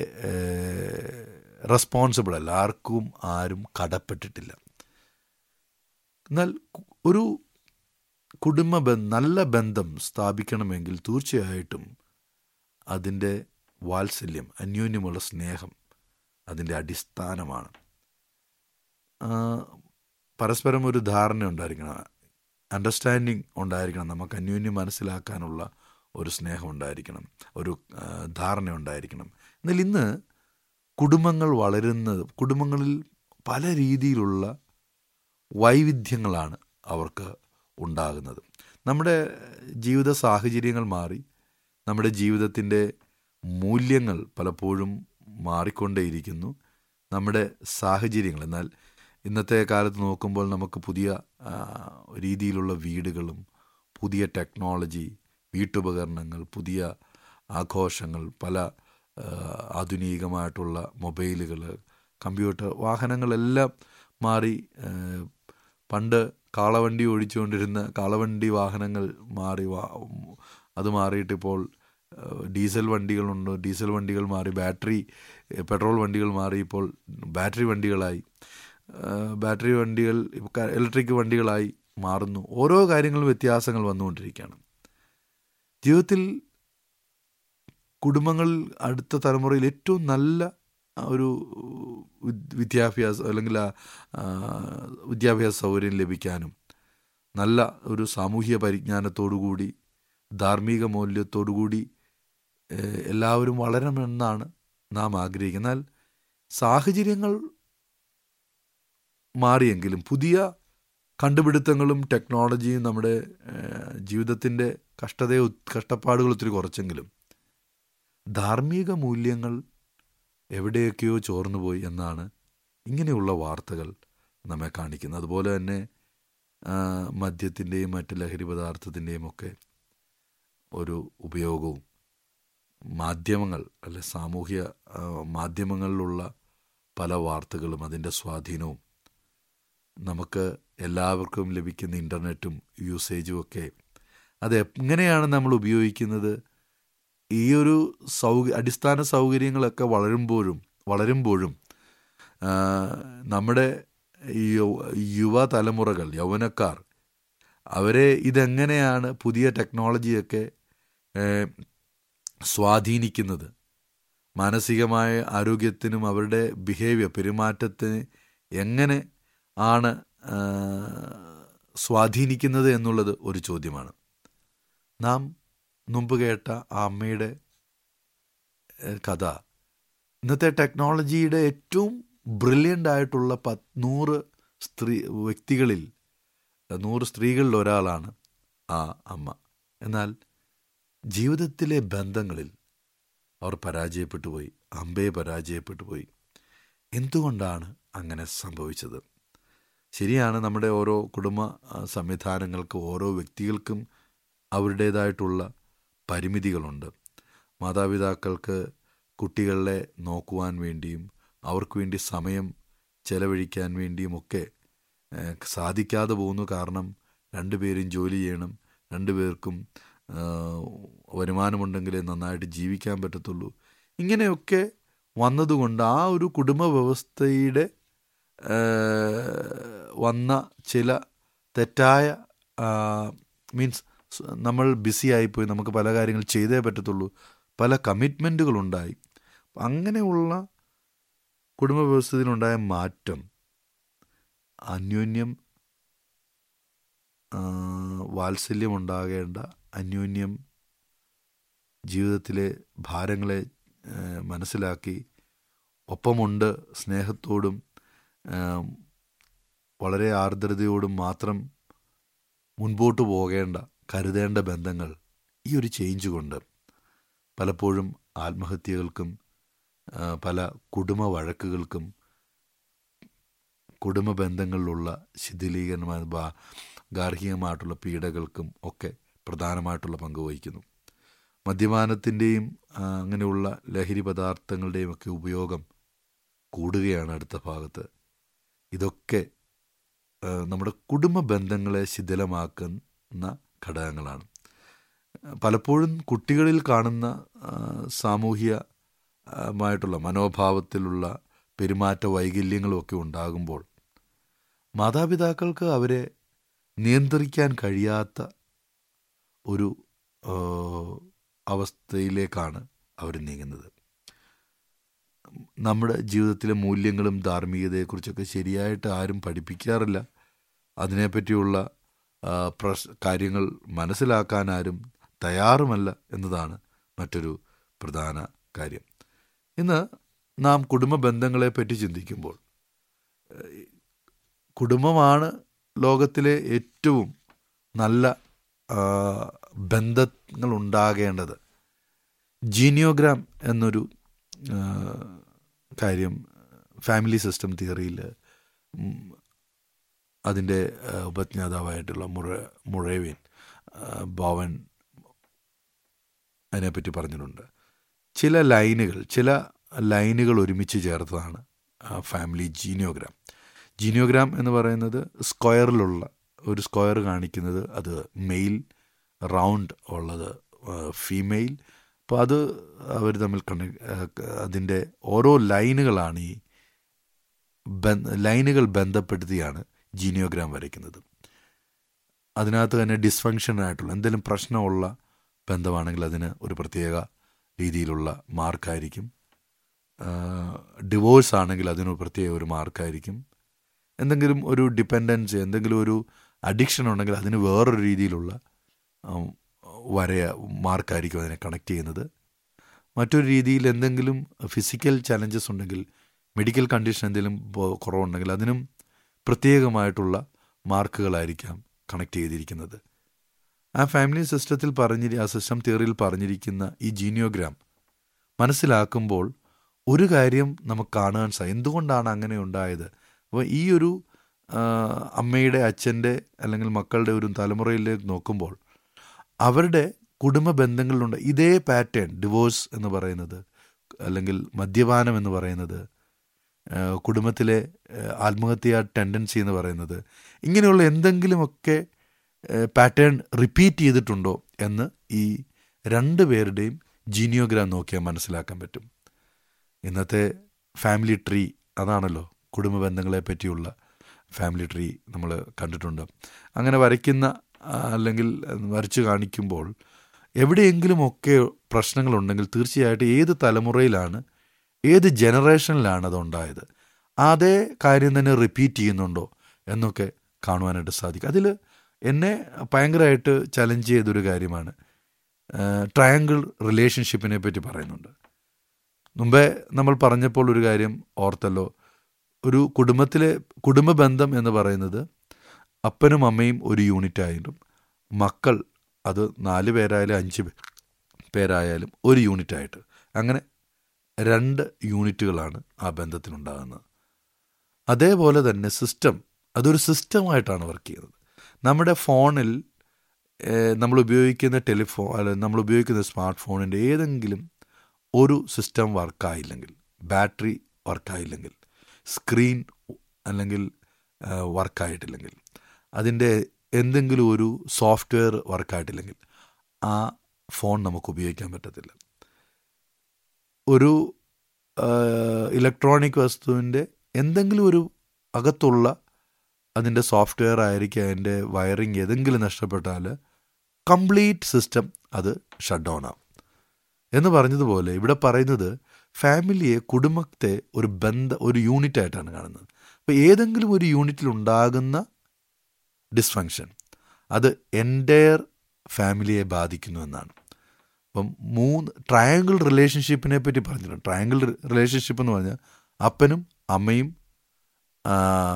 റെസ്പോൺസിബിൾ അല്ല ആർക്കും ആരും കടപ്പെട്ടിട്ടില്ല എന്നാൽ കു- ഒരു കുടുംബ ബന്ധ നല്ല ബന്ധം സ്ഥാപിക്കണമെങ്കിൽ തീർച്ചയായിട്ടും അതിൻ്റെ വാത്സല്യം അന്യോന്യമുള്ള സ്നേഹം അതിൻ്റെ അടിസ്ഥാനമാണ് ആ, പരസ്പരം ഒരു ധാരണ ഉണ്ടായിരിക്കണം അണ്ടർസ്റ്റാൻഡിങ് ഉണ്ടായിരിക്കണം നമുക്ക് അന്യോന്യം മനസ്സിലാക്കാനുള്ള ഒരു സ്നേഹം ഉണ്ടായിരിക്കണം ഒരു ആ, ധാരണ ഉണ്ടായിരിക്കണം എന്നാൽ ഇന്ന് കുടുംബങ്ങൾ വളരുന്നത് കുടുംബങ്ങളിൽ പല രീതിയിലുള്ള വൈവിധ്യങ്ങളാണ് അവർക്ക് ഉണ്ടാകുന്നത് നമ്മുടെ ജീവിത സാഹചര്യങ്ങൾ മാറി നമ്മുടെ ജീവിതത്തിൻ്റെ മൂല്യങ്ങൾ പലപ്പോഴും മാറിക്കൊണ്ടേയിരിക്കുന്നു നമ്മുടെ സാഹചര്യങ്ങൾ എന്നാൽ ഇന്നത്തെ കാലത്ത് നോക്കുമ്പോൾ നമുക്ക് പുതിയ ആ, രീതിയിലുള്ള വീടുകളും പുതിയ ടെക്നോളജി വീട്ടുപകരണങ്ങൾ പുതിയ ആഘോഷങ്ങൾ പല ആ, ആധുനികമായിട്ടുള്ള മൊബൈലുകൾ കമ്പ്യൂട്ടർ വാഹനങ്ങളെല്ലാം മാറി ആ, പണ്ട് കാളവണ്ടി ഓടിച്ചുകൊണ്ടിരുന്ന കാളവണ്ടി വാഹനങ്ങൾ മാറി വാ അത് മാറിയിട്ടിപ്പോൾ ആ, ഡീസൽ വണ്ടികളുണ്ട് ഡീസൽ വണ്ടികൾ മാറി ബാറ്ററി ഏ, പെട്രോൾ വണ്ടികൾ മാറി ഇപ്പോൾ ബാറ്ററി വണ്ടികളായി ആ, ബാറ്ററി വണ്ടികൾ ഇലക്ട്രിക് വണ്ടികളായി മാറുന്നു ഓരോ കാര്യങ്ങളും വ്യത്യാസങ്ങൾ വന്നുകൊണ്ടിരിക്കുകയാണ് ജീവിതത്തിൽ കുടുംബങ്ങളിൽ അടുത്ത തലമുറയിൽ ഏറ്റവും നല്ല ഒരു വിദ്- വിദ്യാഭ്യാസം അല്ലെങ്കിൽ ആ, ആ, വിദ്യാഭ്യാസ സൗകര്യം ലഭിക്കാനും നല്ല ഒരു സാമൂഹിക പരിജ്ഞാനത്തോടുകൂടി ധാർമ്മിക മൂല്യത്തോടുകൂടി ഏഹ്, എല്ലാവരും വളരണമെന്നാണ് നാം ആഗ്രഹിക്കുന്നത് എന്നാൽ സാഹചര്യങ്ങൾ മാറിയെങ്കിലും പുതിയ കണ്ടുപിടുത്തങ്ങളും ടെക്നോളജിയും നമ്മുടെ ജീവിതത്തിൻ്റെ കഷ്ടതയെ കഷ്ടപ്പാടുകൾ ഒത്തിരി കുറച്ചെങ്കിലും ധാർമ്മിക മൂല്യങ്ങൾ എവിടെയൊക്കെയോ ചോർന്നുപോയി എന്നാണ് ഇങ്ങനെയുള്ള വാർത്തകൾ നമ്മെ കാണിക്കുന്നത് അതുപോലെ തന്നെ മദ്യത്തിൻ്റെയും മറ്റ് ലഹരി പദാർത്ഥത്തിൻ്റെയും ഒക്കെ ഒരു ഉപയോഗവും മാധ്യമങ്ങൾ അല്ലെ സാമൂഹ്യ മാധ്യമങ്ങളിലുള്ള പല വാർത്തകളും അതിൻ്റെ സ്വാധീനവും നമുക്ക് എല്ലാവർക്കും ലഭിക്കുന്ന ഇൻ്റർനെറ്റും യൂസേജും ഒക്കെ അത് എങ്ങനെയാണ് നമ്മൾ ഉപയോഗിക്കുന്നത് ഈ ഒരു സൗ അടിസ്ഥാന സൗകര്യങ്ങളൊക്കെ വളരുമ്പോഴും വളരുമ്പോഴും നമ്മുടെ യുവ തലമുറകൾ യൗവനക്കാർ അവരെ ഇതെങ്ങനെയാണ് പുതിയ ടെക്നോളജിയൊക്കെ സ്വാധീനിക്കുന്നത് മാനസികമായ ആരോഗ്യത്തിനും അവരുടെ ബിഹേവിയർ പെരുമാറ്റത്തിന് എങ്ങനെ ആണ് സ്വാധീനിക്കുന്നത് എന്നുള്ളത് ഒരു ചോദ്യമാണ് നാം മുമ്പ് കേട്ട ആ അമ്മയുടെ കഥ ഇന്നത്തെ ടെക്നോളജിയുടെ ഏറ്റവും ബ്രില്യൻ്റ് ആയിട്ടുള്ള പത്ത് നൂറ് സ്ത്രീ വ്യക്തികളിൽ നൂറ് സ്ത്രീകളിൽ ഒരാളാണ് ആ അമ്മ എന്നാൽ ജീവിതത്തിലെ ബന്ധങ്ങളിൽ അവർ പരാജയപ്പെട്ടു പോയി അമ്പയെ പരാജയപ്പെട്ടു പോയി എന്തുകൊണ്ടാണ് അങ്ങനെ സംഭവിച്ചത് ശരിയാണ് നമ്മുടെ ഓരോ കുടുംബ സംവിധാനങ്ങൾക്ക് ഓരോ വ്യക്തികൾക്കും അവരുടേതായിട്ടുള്ള പരിമിതികളുണ്ട് മാതാപിതാക്കൾക്ക് കുട്ടികളെ നോക്കുവാൻ വേണ്ടിയും അവർക്ക് വേണ്ടി സമയം ചെലവഴിക്കാൻ വേണ്ടിയുമൊക്കെ സാധിക്കാതെ പോകുന്നു കാരണം രണ്ടുപേരും ജോലി ചെയ്യണം രണ്ടുപേർക്കും വരുമാനമുണ്ടെങ്കിലേ നന്നായിട്ട് ജീവിക്കാൻ പറ്റത്തുള്ളൂ ഇങ്ങനെയൊക്കെ വന്നതുകൊണ്ട് ആ ഒരു കുടുംബ വ്യവസ്ഥയുടെ വന്ന ചില തെറ്റായ മീൻസ് നമ്മൾ ബിസി ആയിപ്പോയി നമുക്ക് പല കാര്യങ്ങൾ ചെയ്തേ പറ്റത്തുള്ളൂ പല കമ്മിറ്റ്മെൻറ്റുകളുണ്ടായി അങ്ങനെയുള്ള കുടുംബ വ്യവസ്ഥയിലുണ്ടായ മാറ്റം അന്യോന്യം വാത്സല്യമുണ്ടാകേണ്ട അന്യോന്യം ജീവിതത്തിലെ ഭാരങ്ങളെ മനസ്സിലാക്കി ഒപ്പമുണ്ട് സ്നേഹത്തോടും വളരെ ആർദ്രതയോടും മാത്രം മുൻപോട്ട് പോകേണ്ട കരുതേണ്ട ബന്ധങ്ങൾ ഈ ഒരു ചേഞ്ച് കൊണ്ട് പലപ്പോഴും ആത്മഹത്യകൾക്കും പല കുടുംബ വഴക്കുകൾക്കും കുടുംബ ബന്ധങ്ങളിലുള്ള ശിഥിലീകരണമായ ഗാർഹികമായിട്ടുള്ള പീഡകൾക്കും ഒക്കെ പ്രധാനമായിട്ടുള്ള പങ്ക് വഹിക്കുന്നു മദ്യപാനത്തിൻ്റെയും അങ്ങനെയുള്ള ലഹരി പദാർത്ഥങ്ങളുടെയും ഒക്കെ ഉപയോഗം കൂടുകയാണ് അടുത്ത ഭാഗത്ത് ഇതൊക്കെ നമ്മുടെ കുടുംബ ബന്ധങ്ങളെ ശിഥിലമാക്കുന്ന ഘടകങ്ങളാണ് പലപ്പോഴും കുട്ടികളിൽ കാണുന്ന സാമൂഹ്യമായിട്ടുള്ള മനോഭാവത്തിലുള്ള പെരുമാറ്റ വൈകല്യങ്ങളുമൊക്കെ ഉണ്ടാകുമ്പോൾ മാതാപിതാക്കൾക്ക് അവരെ നിയന്ത്രിക്കാൻ കഴിയാത്ത ഒരു അവസ്ഥയിലേക്കാണ് അവർ നീങ്ങുന്നത് നമ്മുടെ ജീവിതത്തിലെ മൂല്യങ്ങളും ധാർമ്മികതയെക്കുറിച്ചൊക്കെ ശരിയായിട്ട് ആരും പഠിപ്പിക്കാറില്ല അതിനെപ്പറ്റിയുള്ള പ്രശ് കാര്യങ്ങൾ മനസ്സിലാക്കാൻ ആരും തയ്യാറുമല്ല എന്നതാണ് മറ്റൊരു പ്രധാന കാര്യം ഇന്ന് നാം കുടുംബ ബന്ധങ്ങളെപ്പറ്റി ചിന്തിക്കുമ്പോൾ കുടുംബമാണ് ലോകത്തിലെ ഏറ്റവും നല്ല ബന്ധങ്ങൾ ഉണ്ടാകേണ്ടത് ജീനിയോഗ്രാം എന്നൊരു കാര്യം ഫാമിലി സിസ്റ്റം തിയറിയിൽ അതിൻ്റെ ഉപജ്ഞാതാവായിട്ടുള്ള മുറ മുഴവേൻ ഭവൻ അതിനെപ്പറ്റി പറഞ്ഞിട്ടുണ്ട് ചില ലൈനുകൾ ചില ലൈനുകൾ ഒരുമിച്ച് ചേർത്തതാണ് ഫാമിലി ജീനിയോഗ്രാം ജീനിയോഗ്രാം എന്ന് പറയുന്നത് സ്ക്വയറിലുള്ള ഒരു സ്ക്വയർ കാണിക്കുന്നത് അത് മെയിൽ റൗണ്ട് ഉള്ളത് ഫീമെയിൽ അപ്പോൾ അത് അവർ തമ്മിൽ കണക്ട് അതിൻ്റെ ഓരോ ലൈനുകളാണ് ഈ ലൈനുകൾ ബന്ധപ്പെടുത്തിയാണ് ജീനിയോഗ്രാം വരയ്ക്കുന്നത് അതിനകത്ത് തന്നെ ഡിസ്ഫങ്ഷൻ ആയിട്ടുള്ള എന്തെങ്കിലും പ്രശ്നമുള്ള ബന്ധമാണെങ്കിൽ അതിന് ഒരു പ്രത്യേക രീതിയിലുള്ള മാർക്കായിരിക്കും ഡിവോഴ്സ് ആണെങ്കിൽ അതിന് പ്രത്യേക ഒരു മാർക്കായിരിക്കും എന്തെങ്കിലും ഒരു ഡിപ്പെൻഡൻസ് എന്തെങ്കിലും ഒരു അഡിക്ഷൻ ഉണ്ടെങ്കിൽ അതിന് വേറൊരു രീതിയിലുള്ള വരയ മാർക്കായിരിക്കും അതിനെ കണക്ട് ചെയ്യുന്നത് മറ്റൊരു രീതിയിൽ എന്തെങ്കിലും ഫിസിക്കൽ ചലഞ്ചസ് ഉണ്ടെങ്കിൽ മെഡിക്കൽ കണ്ടീഷൻ എന്തെങ്കിലും കുറവുണ്ടെങ്കിൽ അതിനും പ്രത്യേകമായിട്ടുള്ള മാർക്കുകളായിരിക്കാം കണക്ട് ചെയ്തിരിക്കുന്നത് ആ ഫാമിലി സിസ്റ്റത്തിൽ പറഞ്ഞിരി ആ സിസ്റ്റം തിയറിയിൽ പറഞ്ഞിരിക്കുന്ന ഈ ജീനിയോഗ്രാം മനസ്സിലാക്കുമ്പോൾ ഒരു കാര്യം നമുക്ക് കാണാൻ സാധിക്കും എന്തുകൊണ്ടാണ് അങ്ങനെ ഉണ്ടായത് അപ്പോൾ ഈ ഒരു ആ, അമ്മയുടെ അച്ഛൻ്റെ അല്ലെങ്കിൽ മക്കളുടെ ഒരു തലമുറയിലേക്ക് നോക്കുമ്പോൾ അവരുടെ കുടുംബ ബന്ധങ്ങളിലുണ്ട് ഇതേ പാറ്റേൺ ഡിവോഴ്സ് എന്ന് പറയുന്നത് അല്ലെങ്കിൽ മദ്യപാനം എന്ന് പറയുന്നത് ആ, കുടുംബത്തിലെ ആ, ആത്മഹത്യ ടെൻഡൻസി എന്ന് പറയുന്നത് ഇങ്ങനെയുള്ള എന്തെങ്കിലുമൊക്കെ പാറ്റേൺ റിപ്പീറ്റ് ചെയ്തിട്ടുണ്ടോ എന്ന് ഈ രണ്ട് പേരുടെയും ജീനിയോഗ്രാം നോക്കിയാൽ മനസ്സിലാക്കാൻ പറ്റും ഇന്നത്തെ ഫാമിലി ട്രീ അതാണല്ലോ കുടുംബ ബന്ധങ്ങളെ പറ്റിയുള്ള ഫാമിലി ട്രീ നമ്മൾ കണ്ടിട്ടുണ്ട് അങ്ങനെ വരയ്ക്കുന്ന ആ, അല്ലെങ്കിൽ വരച്ചു കാണിക്കുമ്പോൾ എവിടെയെങ്കിലുമൊക്കെ പ്രശ്നങ്ങളുണ്ടെങ്കിൽ തീർച്ചയായിട്ടും ഏത് തലമുറയിലാണ് ഏത് ജനറേഷനിലാണ് അതുണ്ടായത് അതേ കാര്യം തന്നെ റിപ്പീറ്റ് ചെയ്യുന്നുണ്ടോ എന്നൊക്കെ കാണുവാനായിട്ട് സാധിക്കും അതിൽ എന്നെ ഭയങ്കരമായിട്ട് ചലഞ്ച് ചെയ്തൊരു കാര്യമാണ് ട്രയാങ്കിൾ റിലേഷൻഷിപ്പിനെ പറ്റി പറയുന്നുണ്ട് മുമ്പേ നമ്മൾ പറഞ്ഞപ്പോൾ ഒരു കാര്യം ഓർത്തല്ലോ ഒരു കുടുംബത്തിലെ കുടുംബ ബന്ധം എന്ന് പറയുന്നത് അപ്പനും അമ്മയും ഒരു യൂണിറ്റ് ആയിട്ടും മക്കൾ അത് നാല് പേരായാലും അഞ്ച് പേ- പേരായാലും ഒരു യൂണിറ്റ് ആയിട്ട് അങ്ങനെ രണ്ട് യൂണിറ്റുകളാണ് ആ ബന്ധത്തിനുണ്ടാകുന്നത് അതേപോലെ തന്നെ സിസ്റ്റം അതൊരു സിസ്റ്റമായിട്ടാണ് വർക്ക് ചെയ്യുന്നത് നമ്മുടെ ഫോണിൽ ഏഹ്, നമ്മൾ ഉപയോഗിക്കുന്ന ടെലിഫോൺ അല്ല നമ്മൾ ഉപയോഗിക്കുന്ന സ്മാർട്ട് ഫോണിൻ്റെ ഏതെങ്കിലും ഒരു സിസ്റ്റം വർക്കായില്ലെങ്കിൽ ബാറ്ററി വർക്കായില്ലെങ്കിൽ സ്ക്രീൻ അല്ലെങ്കിൽ വർക്കായിട്ടില്ലെങ്കിൽ അതിൻ്റെ എന്തെങ്കിലും ഒരു സോഫ്റ്റ്വെയർ വർക്കായിട്ടില്ലെങ്കിൽ ആ ഫോൺ നമുക്ക് ഉപയോഗിക്കാൻ പറ്റത്തില്ല ഒരു ഇലക്ട്രോണിക് വസ്തുവിൻ്റെ എന്തെങ്കിലും ഒരു അകത്തുള്ള അതിൻ്റെ സോഫ്റ്റ്വെയർ ആയിരിക്കും അതിൻ്റെ വയറിങ് ഏതെങ്കിലും നഷ്ടപ്പെട്ടാൽ കംപ്ലീറ്റ് സിസ്റ്റം അത് ഷട്ട് ഡൗൺ ആവും എന്ന് പറഞ്ഞതുപോലെ ഇവിടെ പറയുന്നത് ഫാമിലിയെ കുടുംബത്തെ ഒരു ബന്ധ ഒരു യൂണിറ്റ് ആയിട്ടാണ് കാണുന്നത് അപ്പോൾ ഏതെങ്കിലും ഒരു യൂണിറ്റിൽ ഉണ്ടാകുന്ന ഡിസ്ഫങ്ഷൻ അത് എൻറ്റയർ ഫാമിലിയെ ബാധിക്കുന്നു എന്നാണ് അപ്പം മൂന്ന് ട്രയാങ്കിൾ റിലേഷൻഷിപ്പിനെ പറ്റി പറഞ്ഞിട്ടുണ്ട് ട്രയാങ്കിൾ റിലേഷൻഷിപ്പ് എന്ന് പറഞ്ഞാൽ അപ്പനും അമ്മയും ആ,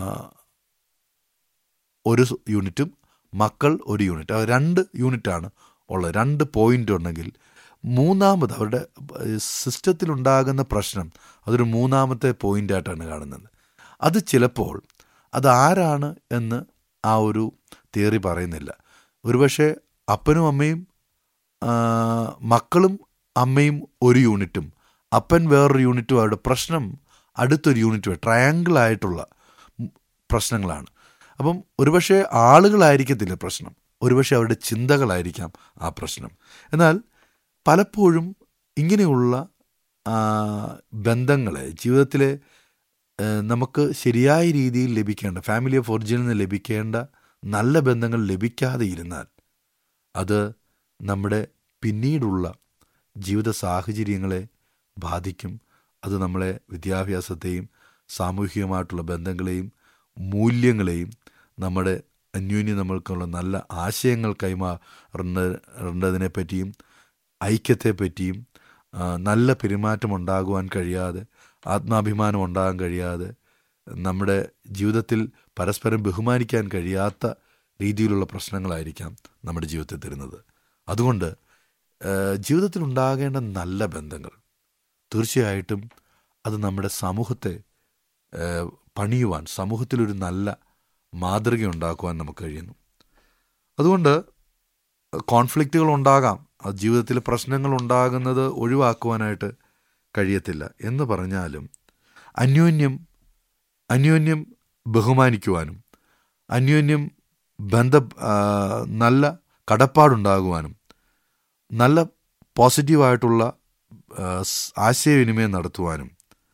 ഒരു സ് യൂണിറ്റും മക്കൾ ഒരു യൂണിറ്റ് അത് രണ്ട് യൂണിറ്റാണ് ഉള്ളത് രണ്ട് പോയിന്റ് ഉണ്ടെങ്കിൽ മൂന്നാമത് അവരുടെ സിസ്റ്റത്തിലുണ്ടാകുന്ന പ്രശ്നം അതൊരു മൂന്നാമത്തെ പോയിൻ്റായിട്ടാണ് കാണുന്നത് അത് ചിലപ്പോൾ അത് ആരാണ് എന്ന് ആ ഒരു തിയറി പറയുന്നില്ല ഒരുപക്ഷെ അപ്പനും അമ്മയും ആ, മക്കളും അമ്മയും ഒരു യൂണിറ്റും അപ്പൻ വേറൊരു യൂണിറ്റും അവരുടെ പ്രശ്നം അടുത്തൊരു യൂണിറ്റും ട്രയാങ്കിൾ ആയിട്ടുള്ള ഉം, പ്രശ്നങ്ങളാണ് അപ്പം ഒരുപക്ഷെ ആളുകളായിരിക്കത്തില്ല പ്രശ്നം ഒരുപക്ഷെ അവരുടെ ചിന്തകളായിരിക്കാം ആ പ്രശ്നം എന്നാൽ പലപ്പോഴും ഇങ്ങനെയുള്ള ആ, ബന്ധങ്ങളെ ജീവിതത്തിലെ ഏഹ്, നമുക്ക് ശരിയായ രീതിയിൽ ലഭിക്കേണ്ട ഫാമിലി ഓഫ് ഒറിജിനിൽ നിന്ന് ലഭിക്കേണ്ട നല്ല ബന്ധങ്ങൾ ലഭിക്കാതെ ഇരുന്നാൽ അത് നമ്മുടെ പിന്നീടുള്ള ജീവിത സാഹചര്യങ്ങളെ ബാധിക്കും അത് നമ്മളെ വിദ്യാഭ്യാസത്തെയും സാമൂഹികമായിട്ടുള്ള ബന്ധങ്ങളെയും മൂല്യങ്ങളെയും നമ്മുടെ അന്യോന്യം നമ്മൾക്കുള്ള നല്ല ആശയങ്ങൾ കൈമാറേണ്ടതിനെ പറ്റിയും ഐക്യത്തെപ്പറ്റിയും ആ, നല്ല പെരുമാറ്റം ഉണ്ടാകുവാൻ കഴിയാതെ ആത്മാഭിമാനം ഉണ്ടാകാൻ കഴിയാതെ നമ്മുടെ ജീവിതത്തിൽ പരസ്പരം ബഹുമാനിക്കാൻ കഴിയാത്ത രീതിയിലുള്ള പ്രശ്നങ്ങളായിരിക്കാം നമ്മുടെ ജീവിതത്തിൽ തരുന്നത് അതുകൊണ്ട് ആ, ജീവിതത്തിൽ ഉണ്ടാകേണ്ട നല്ല ബന്ധങ്ങൾ തീർച്ചയായിട്ടും അത് നമ്മുടെ സമൂഹത്തെ ആ, പണിയുവാൻ സമൂഹത്തിലൊരു നല്ല മാതൃക ഉണ്ടാക്കുവാൻ നമുക്ക് കഴിയുന്നു അതുകൊണ്ട് കോൺഫ്ലിക്റ്റുകൾ ഉണ്ടാകാം അത് ജീവിതത്തിൽ പ്രശ്നങ്ങൾ ഉണ്ടാകുന്നത് ഒഴിവാക്കുവാനായിട്ട് കഴിയത്തില്ല എന്ന് പറഞ്ഞാലും അന്യോന്യം അന്യോന്യം ബഹുമാനിക്കുവാനും അന്യോന്യം ബന്ധ ആ, നല്ല കടപ്പാടുണ്ടാകുവാനും നല്ല പോസിറ്റീവായിട്ടുള്ള ആ, സ് ആശയവിനിമയം നടത്തുവാനും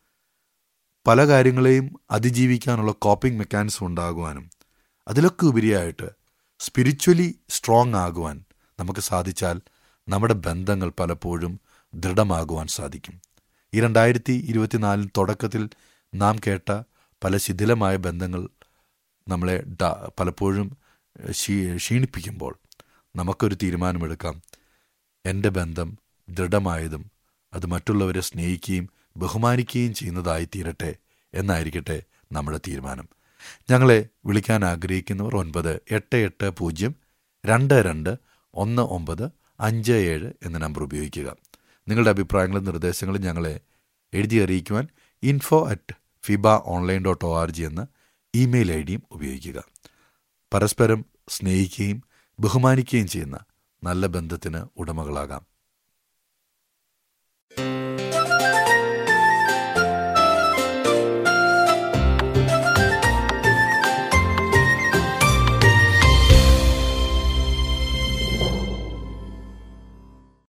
പല കാര്യങ്ങളെയും അതിജീവിക്കാനുള്ള കോപ്പിംഗ് മെക്കാനിസം ഉണ്ടാകുവാനും അതിലൊക്കെ ഉപരിയായിട്ട് സ്പിരിച്വലി സ്ട്രോങ് ആകുവാൻ നമുക്ക് സാധിച്ചാൽ നമ്മുടെ ബന്ധങ്ങൾ പലപ്പോഴും ദൃഢമാകുവാൻ സാധിക്കും ഈ രണ്ടായിരത്തി ഇരുപത്തിനാലിന് തുടക്കത്തിൽ നാം കേട്ട പല ശിഥിലമായ ബന്ധങ്ങൾ നമ്മളെ ഡ- പലപ്പോഴും ക്ഷീ ക്ഷീണിപ്പിക്കുമ്പോൾ നമുക്കൊരു തീരുമാനമെടുക്കാം എൻ്റെ ബന്ധം ദൃഢമായതും അത് മറ്റുള്ളവരെ സ്നേഹിക്കുകയും ബഹുമാനിക്കുകയും ചെയ്യുന്നതായി തീരട്ടെ എന്നായിരിക്കട്ടെ നമ്മുടെ തീരുമാനം ഞങ്ങളെ വിളിക്കാൻ ആഗ്രഹിക്കുന്നവർ ഒൻപത് എട്ട് എട്ട് പൂജ്യം രണ്ട് രണ്ട് ഒന്ന് ഒമ്പത് അഞ്ച് ഏഴ് എന്ന നമ്പർ ഉപയോഗിക്കുക നിങ്ങളുടെ അഭിപ്രായങ്ങളും നിർദ്ദേശങ്ങളും ഞങ്ങളെ എഴുതി അറിയിക്കുവാൻ info at fiba online dot O R G എന്ന ഇമെയിൽ ഐ ഡിയും ഉപയോഗിക്കുക പരസ്പരം സ്നേഹിക്കുകയും ബഹുമാനിക്കുകയും ചെയ്യുന്ന നല്ല ബന്ധത്തിന് ഉടമകളാകാം